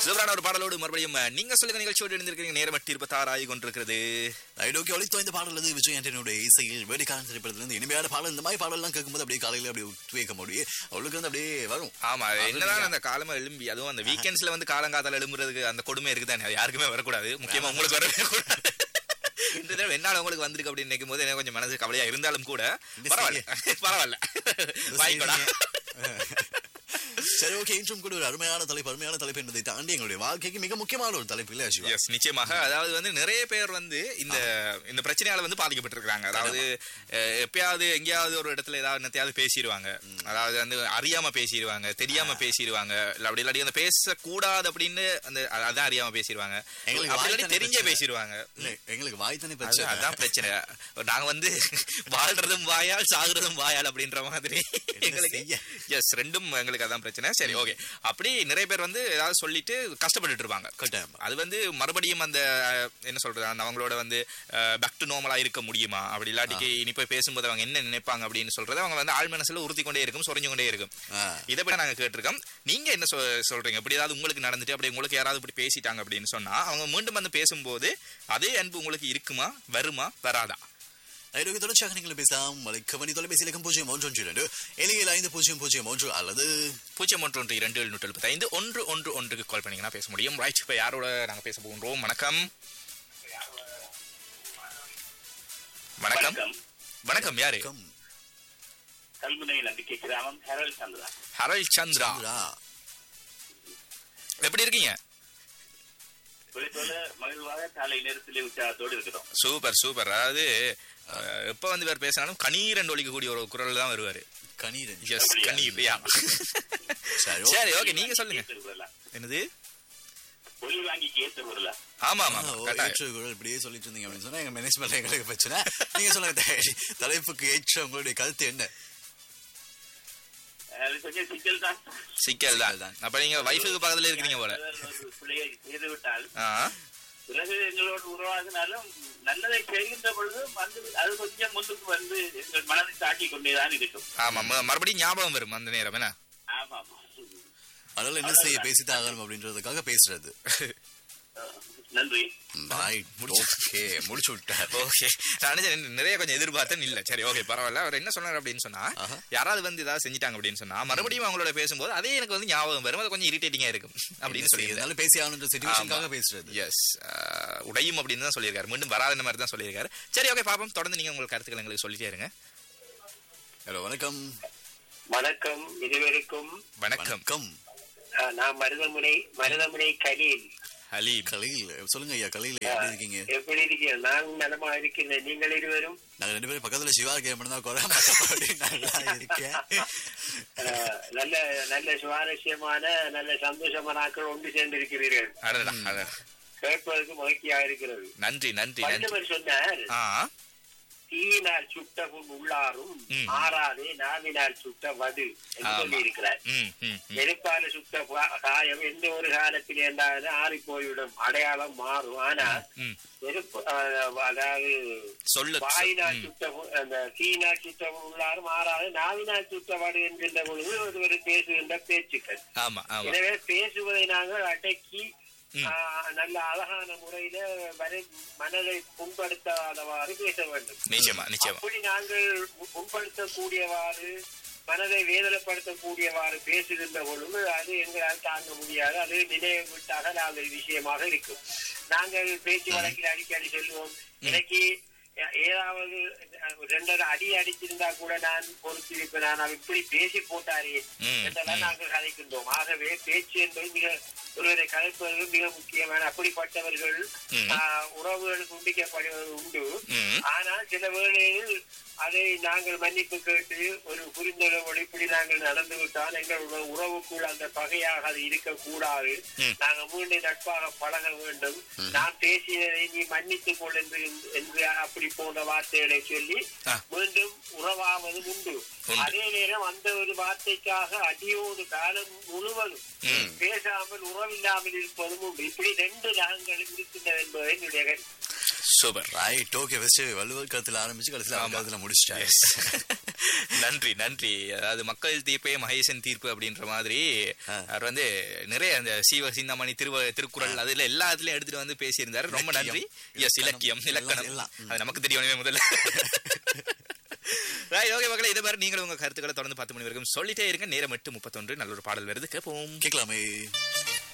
சூப்பரான ஒரு பாடலோடு மறுபடியும் அஹ், நீங்க சொல்லுங்க நிகழ்ச்சியோடு இருந்திருக்கீங்க நேரம் எட்டு இருபத்தாறு ஆகி கொண்டிருக்கிறது ஐடோக்கி ஒளித்தோ இந்த பாடல் வந்து விஜய் ஆண்டனியோட இசையில் வேடிக்கான திரைப்படத்துல இருந்து இனிமையான பாடல் இந்த மாதிரி பாடலாம் கேட்கும்போது அப்படியே காலையில அப்படியே உத்வேக முடியும் அவளுக்கு வந்து அப்படியே வரும் ஆமா அது என்னதான் அந்த காலமா எழும்பி அதுவும் அந்த வீக்கெண்ட்ஸ்ல வந்து காலங்காத்தால எழும்புறதுக்கு அந்த கொடுமை இருக்குதானே அது யாருக்குமே வரக்கூடாது முக்கியமா உங்களுக்கு வரவே கூடாது இந்த தடவை என்னால உங்களுக்கு வந்திருக்கு அப்படின்னு நினைக்கும் போது எனக்கு கொஞ்சம் மனசு கவலையா இருந்தாலும் கூட இந்த பரவாயில்ல பரவாயில்ல வாய்க்கோடா சரி ஓகே இன்றும் கூட ஒரு அருமையான தலைப்பு அருமையான தலைப்பு என்பதை தாண்டி எங்களுடைய வாழ்க்கைக்கு மிக முக்கியமான ஒரு தலைப்பு இல்லையா சிவா எஸ் நிச்சயமாக அதாவது வந்து நிறைய பேர் வந்து இந்த இந்த பிரச்சனையால வந்து பாதிக்கப்பட்டிருக்காங்க அதாவது அஹ், எப்பயாவது எங்கேயாவது ஒரு இடத்துல ஏதாவது என்னத்தையாவது பேசிடுவாங்க அதாவது வந்து அறியாம பேசிடுவாங்க தெரியாம பேசிடுவாங்க இல்ல அப்படி இல்லாட்டி அந்த பேசக்கூடாது அப்படின்னு அந்த அ- அதான் அறியாம பேசிடுவாங்க எங்களுக்கு அப்படி வாய் இல்லாட்டி தானே தெரிஞ்சே பிரச்சனை. பேசிடுவாங்க இல்ல எங்களுக்கு வாய் தானே அது- பிரச்சனை அதான் பிரச்சனை நாங்க வந்து வாழ்றதும் வாயால் சாகுறதும் வாயால் அப்படின்ற மாதிரி எங்களுக்கு செய்ய? எஸ் ரெண்டும் எங்களுக்கு அதான் பிரச்சனை சரி ஓகே அப்படி நிறைய பேர் வந்து ஏதாவது சொல்லிட்டு கஷ்டப்பட்டுட்டு இருப்பாங்க கட்டாயமா. அது வந்து மறுபடியும் அந்த அஹ், என்ன சொல்றது அந்த அவங்களோட வந்து பேக் டு நார்மலா இருக்க முடியுமா அப்படி இல்லாட்டிக்கு இனி போய் பேசும்போது அவங்க என்ன நினைப்பாங்க அப்படின்னு சொல்றது அவங்க வந்து ஆழ் மனசுல உறுத்தி கொண்டே இருக்கும் சொரிஞ்சு கொண்டே இருக்கும் ஆ. இதை பத்தி நாங்க கேட்டிருக்கோம் நீங்க என்ன சொ- சொல்றீங்க இப்படி ஏதாவது உங்களுக்கு நடந்துட்டு அப்படி உங்களுக்கு யாராவது இப்படி பேசிட்டாங்க அப்படின்னு சொன்னா அவங்க மீண்டும் வந்து பேசும்போது அதே அன்பு உங்களுக்கு இருக்குமா வருமா வராதா ஐரோக்கி தொடர்ச்சியாக நீங்கள் பேசலாம் மலைக்கவனி தொலைபேசி இலக்கம் பூஜ்ஜியம் ஒன்று ஒன்று இரண்டு ஏழு ஐந்து பூஜ்ஜியம் பூஜ்ஜியம் ஒன்று அல்லது பூஜ்ஜியம் ஒன்று ஒன்று இரண்டு எழுநூற்றி எழுபத்தி ஐந்து ஒன்று ஒன்று ஒன்றுக்கு கால் பண்ணீங்கன்னா பேச முடியும் ரைட் இப்போ யாரோட நாங்க பேச போகின்றோம் வணக்கம் வணக்கம் வணக்கம் வணக்கம் யாரு கம் கல்முனை நம்பிக்கை கிராமம் ஹெரல் சந்திரா ஹரல் சந்திரா ரா. எப்படி இருக்கீங்க குறிப்போல மகிழ்வாக காலை நேரத்திலே உற்சாகத்தோடு இருக்கிறோம் சூப்பர் சூப்பர் அதாவது அஹ், எப்ப வந்து இவர் பேசினாலும் கணீரன் ஒழிக்கக்கூடிய ஒரு குரல் தான் வருவாரு கணீரன் எஸ் அப்படியா? கணீர் யா சரி சரி ஓகே நீங்க சொல்லுங்க கேட்டு விடலாம். என்னது ஒளி வாங்கி கேட்டு விடலாம் ஆமா ஆமா ஆ, ஓ, கட்டாயம். ஏற்ற குரல் இப்படியே சொல்லிட்டு இருந்தீங்க அப்படின்னு சொன்னா எங்க மேனேஜ்மெண்ட் எங்களுக்கு பிரச்சனை நீங்க சொல்லுங்க த- தலைப்புக்கு ஏற்ற உங்களுடைய கருத்து என்ன அது கொஞ்சம் சிக்கல் தான் சிக்கல் தான் தான். அப்ப நீங்க வைஃபுக்கு பக்கத்துல இருக்கீங்க போல ஒரு பிள்ளையை செய்து விட்டால் ஆ பிறகு எங்களோடு உருவாகினாலும் நல்லதை செய்கின்ற பொழுது வந்து அது கொஞ்சம் முன்னுக்கு வந்து எங்கள் மனதை தாக்கி கொண்டேதான் இருக்கும் ஆமா ம- மறுபடியும் ஞாபகம் வரும் அந்த நேரம் என்ன ஆமா ஆமா அதனால என்ன செய்ய பேசித்தான் ஆகணும் அப்படின்றதுக்காக பேசுறது அஹ், நன்றி Right. Okay, முடிச்சு விட்டார் ஓகே நான் நினைச்சேன் நிறைய கொஞ்சம் எதிர்பார்த்தேன் இல்ல சரி ஓகே பரவாயில்ல அவர் என்ன சொன்னார் அப்படின்னு சொன்னா ஆஹா. யாராவது வந்து ஏதாவது செஞ்சிட்டாங்க அப்படின்னு சொன்னா மறுபடியும் அவங்களோட பேசும்போது அதே எனக்கு வந்து ஞாபகம் வரும் அது கொஞ்சம் இரிட்டேட்டிங்கா இருக்கும் அப்படின்னு சொல்லி அதனால பேசி ஆகணுன்ற சிச்சுவேஷனுக்காக பேசுறது எஸ் உடையும் அப்படின்னு தான் சொல்லியிருக்காரு மீண்டும் வராத மாதிரி தான் சொல்லியிருக்காரு சரி ஓகே பாப்போம் தொடர்ந்து நீங்க உங்க கருத்துக்கள் எங்களுக்கு சொல்லிட்டே இருங்க ஹலோ வணக்கம் வணக்கம் இருவருக்கும் வணக்கம் வணக்கம் அஹ், நான் மருதமுனை மருதமுனை கலீல் ஹலீம் கலையில் சொல்லுங்க ஐயா கலையில் எப்படி இருக்கீங்க எப்படி இருக்கீங்க நான் நலமா இருக்கின்றேன் நீங்கள் இருவரும் நாங்க ரெண்டு பேரும் பக்கத்துல சிவா கேம் தான் குறை மற்றபடி நல்லா இருக்கேன் அஹ், நல்ல நல்ல சுவாரஸ்யமான நல்ல சந்தோஷமான ஆட்கள் ஒன்று சேர்ந்திருக்கிறீர்கள் அடடா அடடா கேட்பதற்கு மகிழ்ச்சியா இருக்கிறது நன்றி நன்றி நன்றி வள்ளுவர் சொன்னார் ஆ தீயினால் சுட்ட புண் உள்ளாரும் ம். ஆறாதே நாவினால் சுட்ட வது என்று ஆமா. சொல்லி இருக்கிறார் ம் ம் ம். நெருப்பால சுட்ட பா- காயம் எந்த ஒரு காலத்தில் என்றாலும் ஆறி போய்விடும் அடையாளம் மாறும் ஆனா ம் நெருப்பு அஹ், அதாவது சொல்லு வாயினால் ம். சுட்ட பு- அந்த தீயினால் சுட்ட புண் உள்ளாரும் ஆறாது நாவினால் சுட்டவாடு என்கின்ற பொழுது ஒருவர் பேசுகின்ற பேச்சுக்கள் ஆமா ஆமா எனவே பேசுவதை நாங்கள் அடக்கி ம். ஆஹ், நல்ல அழகான முறையில வரை மனதை புண்படுத்தாதவாறு பேச வேண்டும் நிச்சயமா நிச்சயமா அப்படி நாங்கள் பு- புண்படுத்தக்கூடியவாறு மனதை வேதனைப்படுத்தக்கூடியவாறு பேசுகின்ற பொழுது அது எங்களால் தாங்க முடியாது அது நினைவு விட்டு அகலாத விஷயமாக இருக்கும் நாங்கள் பேச்சு வழக்கில் அடிக்கடி சொல்லுவோம் எனக்கு ஏ- ஏதாவது அஹ், ரெண்டரை அடி அடிச்சிருந்தா கூட நான் பொறுத்திருப்பேன் நான் அவர் இப்படி பேசி போட்டாரே ம், என்றெல்லாம் ம். நாங்கள் கதைக்கின்றோம் ஆகவே பேச்சு என்பது மிக ஒருவரை கதைப்பது மிக முக்கியமான அப்படிப்பட்டவர்கள் ம். ஆஹ், உறவுகள் துண்டிக்கப்படுவது உண்டு ம் ஆனால் சில வேளையில் அதை நாங்கள் மன்னிப்பு கேட்டு ஒரு புரிந்துணர்வோடு இப்படி நாங்கள் நடந்து விட்டால் எங்களுடைய உறவுக்குள் அந்த பகையாக அது இருக்கக்கூடாது ம். நாங்கள் மீண்டும் நட்பாக பழக வேண்டும் நான் பேசியதை நீ மன்னித்துக் கொள் என்று என்று அப்படி போன்ற வார்த்தைகளை சொல்லி ஆ. மீண்டும் உறவாவது உண்டு உண்டு. அதே நேரம் அந்த ஒரு வார்த்தைக்காக அடியோடு காலம் முழுவதும் ம். பேசாமல் உறவில்லாமல் இருப்பதும் உண்டு இப்படி ரெண்டு ரகங்களும் இருக்கின்றன என்பதை என்னுடைய கருத்து. Super right okay first Valluvar கருத்துல ஆரம்பிச்சு கடைசியில் அவன் ஆமா. கருத்துல முடிச்சிட்டாரு எஸ் நன்றி நன்றி அதாவது மக்கள் தீர்ப்பே மகேசன் தீர்ப்பு அப்படின்ற மாதிரி அவர் வந்து நிறைய அந்த சீவ சிந்தாமணி திருவ திருக்குறள் அதுல எல்லா இதுலயும் எடுத்துட்டு வந்து பேசியிருந்தாரு ரொம்ப நன்றி எஸ் இலக்கியம் இலக்கணம் எல்லாம். அது நமக்கு தெரியவே முதல்ல ரைட் ஓகே மக்களே இதே மாதிரி நீங்களும் உங்க கருத்துக்களை தொடர்ந்து பத்து மணி வரைக்கும் சொல்லிட்டே இருங்க நேரம் எட்டு முப்பத்தொன்று நல்ல ஒரு பாடல் வருது கேட்போம் கேட்கலாமே